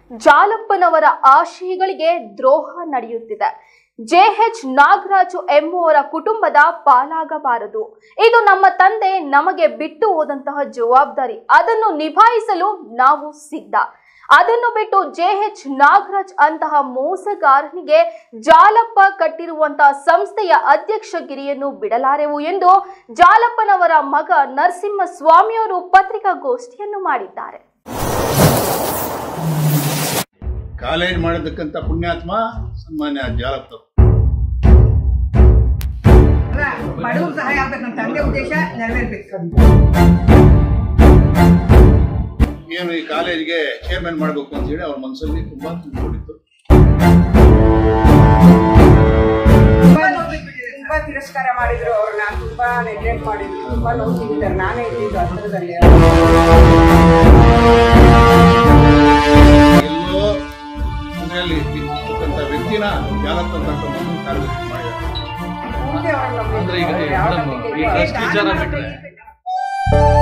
ಜಾಲಪ್ಪನವರ ಆಶಯಗಳಿಗೆ ದ್ರೋಹ ನಡೆಯುತ್ತಿದೆ ಜೆಎಚ್ ನಾಗರಾಜು ಎಂಬುವರ ಕುಟುಂಬದ ಪಾಲಾಗಬಾರದು ಇದು ನಮ್ಮ ತಂದೆ ನಮಗೆ ಬಿಟ್ಟು ಹೋದಂತಹ ಜವಾಬ್ದಾರಿ ಅದನ್ನು ನಿಭಾಯಿಸಲು ನಾವು ಸಿದ್ಧ ಅದನ್ನು ಬಿಟ್ಟು ಜೆಎಚ್ ನಾಗರಾಜ್ ಅಂತಹ ಮೋಸಗಾರನಿಗೆ ಜಾಲಪ್ಪ ಕಟ್ಟಿರುವಂತಹ ಸಂಸ್ಥೆಯ ಅಧ್ಯಕ್ಷಗಿರಿಯನ್ನು ಬಿಡಲಾರೆವು ಎಂದು ಜಾಲಪ್ಪನವರ ಮಗ ನರಸಿಂಹ ಸ್ವಾಮಿಯವರು ಪತ್ರಿಕಾಗೋಷ್ಠಿಯನ್ನು ಮಾಡಿದ್ದಾರೆ ಕಾಲೇಜ್ ಮಾಡಿದ್ದಕ್ಕಂಥ ಪುಣ್ಯಾತ್ಮ ಸನ್ಮಾನ್ಯ ಜಾಲಪ್ಪ ಬಡವರು ಸಹಾಯ ಆಗ್ಬೇಕು ನಮ್ಮ ತಂದೆ ಉದ್ದೇಶ ನೆರವೇರ್ಬೇಕು ಏನು ಈ ಕಾಲೇಜ್ಗೆ ಚೇರ್ಮನ್ ಮಾಡಬೇಕು ಅಂತ ಹೇಳಿ ಅವ್ರ ಮನಸ್ಸಲ್ಲಿ ತುಂಬಾ ತುಂಬಿಕೊಂಡಿತ್ತು ತುಂಬಾ ನೋವು ತುಂಬಾ ತಿರಸ್ಕಾರ ಮಾಡಿದ್ರು ಅವ್ರನ್ನ ತುಂಬಾ ನೆಗ್ಲೆಕ್ಟ್ ಮಾಡಿದ್ರು ತುಂಬಾ ನೋವು ತಿಂದಿದ್ದಾರೆ ನಾನೇ ಇದ್ದಿದ್ದು ಹತ್ತಿರದಲ್ಲಿ ಎಲ್ಲೋ ಇದರಲ್ಲಿ ಇರ್ತಕ್ಕಂಥ ವ್ಯಕ್ತಿನ ಜಾಲಪ್ಪ ಅಂತ ಒಂದು ಕಾರ್ಯದರ್ಶಿ ಮಾಡಿದ್ದಾರೆ ಮುಂದೆ ಅವ್ರನ್ನ ನಂಬಿದ್ರು. ಅಂದ್ರೆ ಈಗ ಅವ್ರು ಯಾವ ಮೇಡಮ್, ನಂಬಿಕೆ ಈ ಇದೆ? ಟ್ರಸ್ಟ್ ನಾನು ವಿಚಾರ ಮಾತ್ರ ಬಿಟ್ರೆ ಇರ್ಬೇಕು.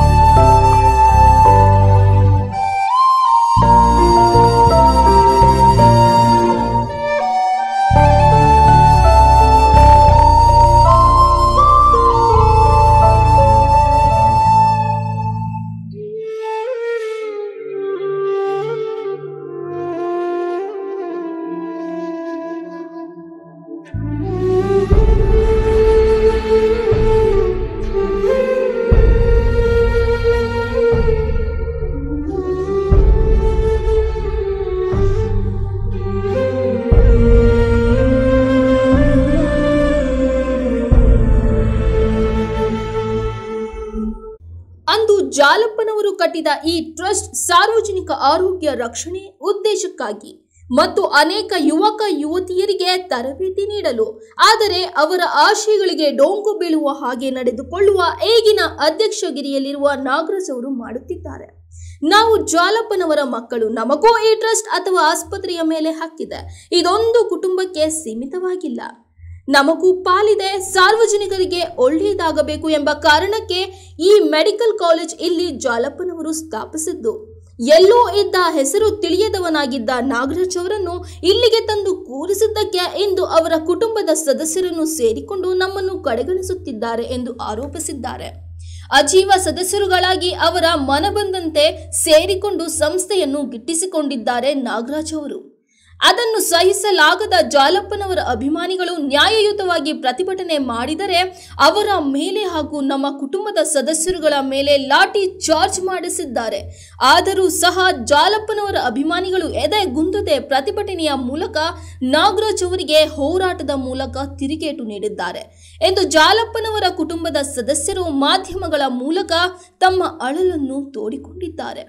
ಅಂದು ಜಾಲಪ್ಪನವರು ಕಟ್ಟಿದ ಈ ಟ್ರಸ್ಟ್ ಸಾರ್ವಜನಿಕ ಆರೋಗ್ಯ ರಕ್ಷಣೆ ಉದ್ದೇಶಕ್ಕಾಗಿ ಮತ್ತು ಅನೇಕ ಯುವಕ ಯುವತಿಯರಿಗೆ ತರಬೇತಿ ನೀಡಲು ಆದರೆ ಅವರ ಆಶಯಗಳಿಗೆ ಡೊಂಕು ಬೀಳುವ ಹಾಗೆ ನಡೆದುಕೊಳ್ಳುವ ಈಗಿನ ಅಧ್ಯಕ್ಷಗಿರಿಯಲ್ಲಿರುವ ನಾಗರಾಜ್ ಅವರು ಮಾಡುತ್ತಿದ್ದಾರೆ ನಾವು ಜಾಲಪ್ಪನವರ ಮಕ್ಕಳು ನಮಗೂ ಈ ಟ್ರಸ್ಟ್ ಅಥವಾ ಆಸ್ಪತ್ರೆಯ ಮೇಲೆ ಹಕ್ಕಿದೆ ಇದೊಂದು ಕುಟುಂಬಕ್ಕೆ ಸೀಮಿತವಾಗಿಲ್ಲ ನಮಗೂ ಪಾಲಿದೆ ಸಾರ್ವಜನಿಕರಿಗೆ ಒಳ್ಳೆಯದಾಗಬೇಕು ಎಂಬ ಕಾರಣಕ್ಕೆ ಈ ಮೆಡಿಕಲ್ ಕಾಲೇಜ್ ಇಲ್ಲಿ ಜಾಲಪ್ಪನವರು ಸ್ಥಾಪಿಸಿದ್ದು ಎಲ್ಲೋ ಇದ್ದ ಹೆಸರು ತಿಳಿಯದವನಾಗಿದ್ದ ನಾಗರಾಜ್ ಅವರನ್ನು ಇಲ್ಲಿಗೆ ತಂದು ಕೂರಿಸಿದ್ದಕ್ಕೆ ಇಂದು ಅವರ ಕುಟುಂಬದ ಸದಸ್ಯರನ್ನು ಸೇರಿಕೊಂಡು ನಮ್ಮನ್ನು ಕಡೆಗಣಿಸುತ್ತಿದ್ದಾರೆ ಎಂದು ಆರೋಪಿಸಿದ್ದಾರೆ ಅಜೀವ ಸದಸ್ಯರುಗಳಾಗಿ ಅವರ ಮನಬಂದಂತೆ ಸೇರಿಕೊಂಡು ಸಂಸ್ಥೆಯನ್ನು ಗಿಟ್ಟಿಸಿಕೊಂಡಿದ್ದಾರೆ ನಾಗರಾಜ್ ಅವರು ಅದನ್ನು ಸಹಿಸಲಾಗದ ಜಾಲಪ್ಪನವರ ಅಭಿಮಾನಿಗಳು ನ್ಯಾಯಯುತವಾಗಿ ಪ್ರತಿಭಟನೆ ಮಾಡಿದರೆ ಅವರ ಮೇಲೆ ಹಾಗೂ ನಮ್ಮ ಕುಟುಂಬದ ಸದಸ್ಯರುಗಳ ಮೇಲೆ ಲಾಠಿ ಚಾರ್ಜ್ ಮಾಡಿಸಿದ್ದಾರೆ ಆದರೂ ಸಹ ಜಾಲಪ್ಪನವರ ಅಭಿಮಾನಿಗಳು ಎದೆಗುಂದದೆ ಪ್ರತಿಭಟನೆಯ ಮೂಲಕ ನಾಗರಾಜ್ ಅವರಿಗೆ ಹೋರಾಟದ ಮೂಲಕ ತಿರುಗೇಟು ನೀಡಿದ್ದಾರೆ ಎಂದು ಜಾಲಪ್ಪನವರ ಕುಟುಂಬದ ಸದಸ್ಯರು ಮಾಧ್ಯಮಗಳ ಮೂಲಕ ತಮ್ಮ ಅಳಲನ್ನು ತೋಡಿಕೊಂಡಿದ್ದಾರೆ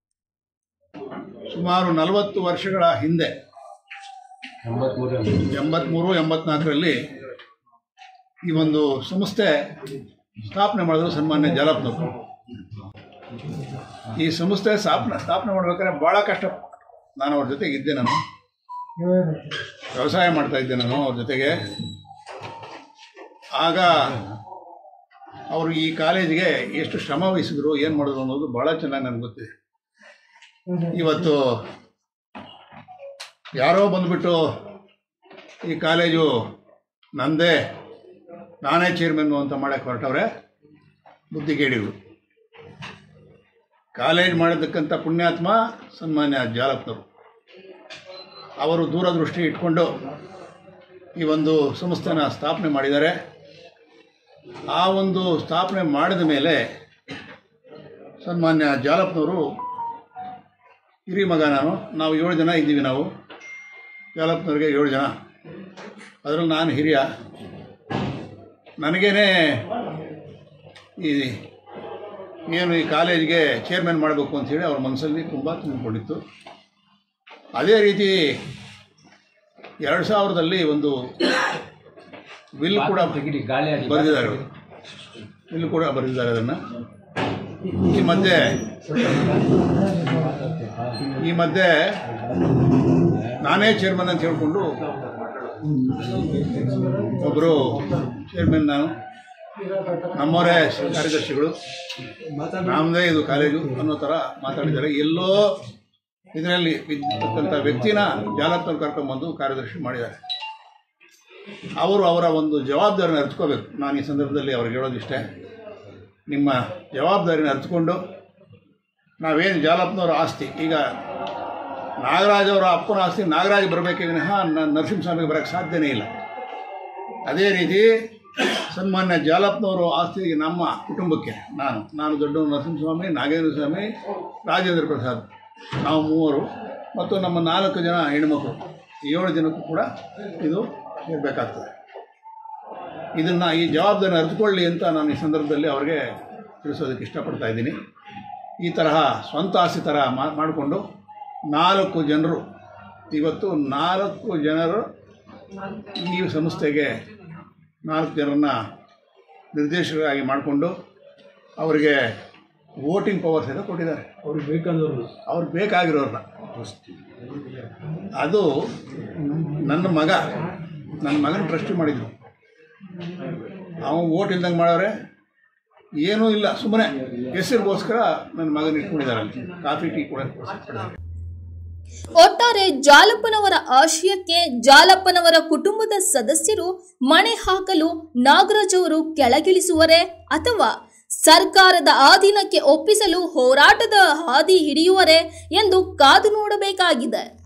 ಸುಮಾರು ನಲವತ್ತು ವರ್ಷಗಳ ಹಿಂದೆ ಎಂಬತ್ಮೂರು ಎಂಬತ್ನಾಲ್ಕರಲ್ಲಿ ಈ ಒಂದು ಸಂಸ್ಥೆ ಸ್ಥಾಪನೆ ಮಾಡಿದ್ರು ಸನ್ಮಾನ್ಯ ಜಾಲಪ್ಪನವರು ಈ ಸಂಸ್ಥೆ ಸ್ಥಾಪನೆ ಸ್ಥಾಪನೆ ಮಾಡ್ಬೇಕಾದ್ರೆ ಭಾಳ ಕಷ್ಟ ನಾನು ಅವ್ರ ಜೊತೆಗೆ ಇದ್ದೆ ನಾನು ವ್ಯವಸಾಯ ಮಾಡ್ತಾ ಇದ್ದೆ ನಾನು ಅವ್ರ ಜೊತೆಗೆ ಆಗ ಅವರು ಈ ಕಾಲೇಜಿಗೆ ಎಷ್ಟು ಶ್ರಮ ವಹಿಸಿದ್ರು ಏನು ಮಾಡಿದ್ರು ಅನ್ನೋದು ಭಾಳ ಚೆನ್ನಾಗಿ ನನಗೆ ಗೊತ್ತಿದೆ ಇವತ್ತು ಯಾರೋ ಬಂದ್ಬಿಟ್ಟು ಈ ಕಾಲೇಜು ನಂದೇ ನಾನೇ ಚೇರ್ಮನ್ನು ಅಂತ ಮಾಡಕ್ಕೆ ಹೊರಟವ್ರೆ ಬುದ್ಧಿಗೇಡಿಗಳು ಕಾಲೇಜ್ ಮಾಡಿದ್ದಕ್ಕಂಥ ಪುಣ್ಯಾತ್ಮ ಸನ್ಮಾನ್ಯ ಜಾಲಪ್ನವರು ಅವರು ದೂರದೃಷ್ಟಿ ಇಟ್ಕೊಂಡು ಈ ಒಂದು ಸಂಸ್ಥೆನ ಸ್ಥಾಪನೆ ಮಾಡಿದ್ದಾರೆ ಆ ಒಂದು ಸ್ಥಾಪನೆ ಮಾಡಿದ ಮೇಲೆ ಸನ್ಮಾನ್ಯ ಜಾಲಪ್ನವರು ಹಿರಿ ಮಗ ನಾನು ನಾವು ಏಳು ಜನ ಇದ್ದೀವಿ ನಾವು ಜಾಲಪ್ಪನವ್ರಿಗೆ ಏಳು ಜನ ಅದರಲ್ಲಿ ನಾನು ಹಿರಿಯ ನನಗೇನೆ ಈ ಏನು ಈ ಕಾಲೇಜ್ಗೆ ಚೇರ್ಮನ್ ಮಾಡಬೇಕು ಅಂಥೇಳಿ ಅವ್ರ ಮನಸ್ಸಲ್ಲಿ ತುಂಬ ತುಂಬಿಕೊಂಡಿತ್ತು ಅದೇ ರೀತಿ ಎರಡು ಸಾವಿರದಲ್ಲಿ ಒಂದು ಬಿಲ್ ಕೂಡ ಬರೆದಿದ್ದಾರೆ ಅವರು ಬಿಲ್ ಕೂಡ ಬರೆದಿದ್ದಾರೆ ಅದನ್ನು ಈ ಮಧ್ಯೆ ಈ ಮಧ್ಯೆ ನಾನೇ ಚೇರ್ಮನ್ ಅಂತ ಹೇಳ್ಕೊಂಡು ಒಬ್ಬರು ಚೇರ್ಮನ್ ನಾನು ನಮ್ಮವರೇ ಕಾರ್ಯದರ್ಶಿಗಳು ನಮ್ಮದೇ ಇದು ಕಾಲೇಜು ಅನ್ನೋ ಥರ ಮಾತಾಡಿದ್ದಾರೆ ಎಲ್ಲೋ ಇದರಲ್ಲಿ ಇರ್ತಕ್ಕಂಥ ವ್ಯಕ್ತಿನ ಜಾಲಪ್ಪನವ್ರು ಕರ್ಕೊಂಬಂದು ಕಾರ್ಯದರ್ಶಿ ಮಾಡಿದ್ದಾರೆ ಅವರು ಅವರ ಒಂದು ಜವಾಬ್ದಾರಿನ ಅರ್ತ್ಕೋಬೇಕು ನಾನು ಈ ಸಂದರ್ಭದಲ್ಲಿ ಅವ್ರಿಗೆ ಹೇಳೋದಿಷ್ಟೇ ನಿಮ್ಮ ಜವಾಬ್ದಾರಿನ ಅರ್ತ್ಕೊಂಡು ನಾವೇನು ಜಾಲಪ್ಪನವರ ಆಸ್ತಿ ಈಗ ನಾಗರಾಜ್ ಅವರ ಅಪ್ಪನ ಆಸ್ತಿ ನಾಗರಾಜ್ ಬರಬೇಕೇ ವಿನಃ ನ- ನರಸಿಂಹಸ್ವಾಮಿಗೆ ಬರೋಕ್ಕೆ ಸಾಧ್ಯನೇ ಇಲ್ಲ ಅದೇ ರೀತಿ ಸನ್ಮಾನ್ಯ ಜಾಲಪ್ಪನವರು ಆಸ್ತಿ ನಮ್ಮ ಕುಟುಂಬಕ್ಕೆ ನಾನು ನಾನು ದೊಡ್ಡ ನರಸಿಂಹಸ್ವಾಮಿ ನಾಗೇಂದ್ರ ಸ್ವಾಮಿ ರಾಜೇಂದ್ರ ಪ್ರಸಾದ್ ನಾವು ಮೂವರು ಮತ್ತು ನಮ್ಮ ನಾಲ್ಕು ಜನ ಹೆಣ್ಮಕ್ಳು ಏಳು ಜನಕ್ಕೂ ಕೂಡ ಇದು ಇರಬೇಕಾಗ್ತದೆ ಇದನ್ನು ಈ ಜವಾಬ್ದಾರಿ ಅರಿತುಕೊಳ್ಳಿ ಅಂತ ನಾನು ಈ ಸಂದರ್ಭದಲ್ಲಿ ಅವ್ರಿಗೆ ತಿಳಿಸೋದಕ್ಕೆ ಇಷ್ಟಪಡ್ತಾ ಇದ್ದೀನಿ ಈ ತರಹ ಸ್ವಂತ ಆಸ್ತಿ ಥರ ಮಾ- ಮಾಡಿಕೊಂಡು ನಾಲ್ಕು ಜನರು ಇವತ್ತು ನಾಲ್ಕು ಜನರು ಈ ಸಂಸ್ಥೆಗೆ ನಾಲ್ಕು ಜನರನ್ನ ನಿರ್ದೇಶಕರಾಗಿ ಮಾಡಿಕೊಂಡು ಅವರಿಗೆ ವೋಟಿಂಗ್ ಪವರ್ ಸಹಿತ ಕೊಟ್ಟಿದ್ದಾರೆ ಅವ್ರಿಗೆ ಬೇಕಾದವರು ಅವ್ರಿಗೆ ಬೇಕಾಗಿರೋರನ್ನ ಅದು ನನ್ನ ಮಗ ನನ್ನ ಮಗನ ಟ್ರಸ್ಟಿ ಮಾಡಿದ್ರು ಅವನು ಓಟ್ ಇಲ್ದಂಗೆ ಮಾಡವ್ರೆ ಏನೂ ಇಲ್ಲ ಸುಮ್ಮನೆ ಹೆಸರಿಗೋಸ್ಕರ ನನ್ನ ಮಗನ ಇಟ್ಕೊಂಡಿದ್ದಾರೆ ಅಲ್ಲಿ ಕಾಫಿ ಟೀ ಕೂಡ ಕೊಡ್ತಾರೆ. ಒಟ್ಟಾರೆ ಜಾಲಪ್ಪನವರ ಆಶಯಕ್ಕೆ ಜಾಲಪ್ಪನವರ ಕುಟುಂಬದ ಸದಸ್ಯರು ಮಣೆ ಹಾಕಲು ನಾಗರಾಜ್ ಅವರು ಕೆಳಗಿಳಿಸುವರೇ ಅಥವಾ ಸರ್ಕಾರದ ಆಧೀನಕ್ಕೆ ಒಪ್ಪಿಸಲು ಹೋರಾಟದ ಹಾದಿ ಹಿಡಿಯುವರೇ ಎಂದು ಕಾದು ನೋಡಬೇಕಾಗಿದೆ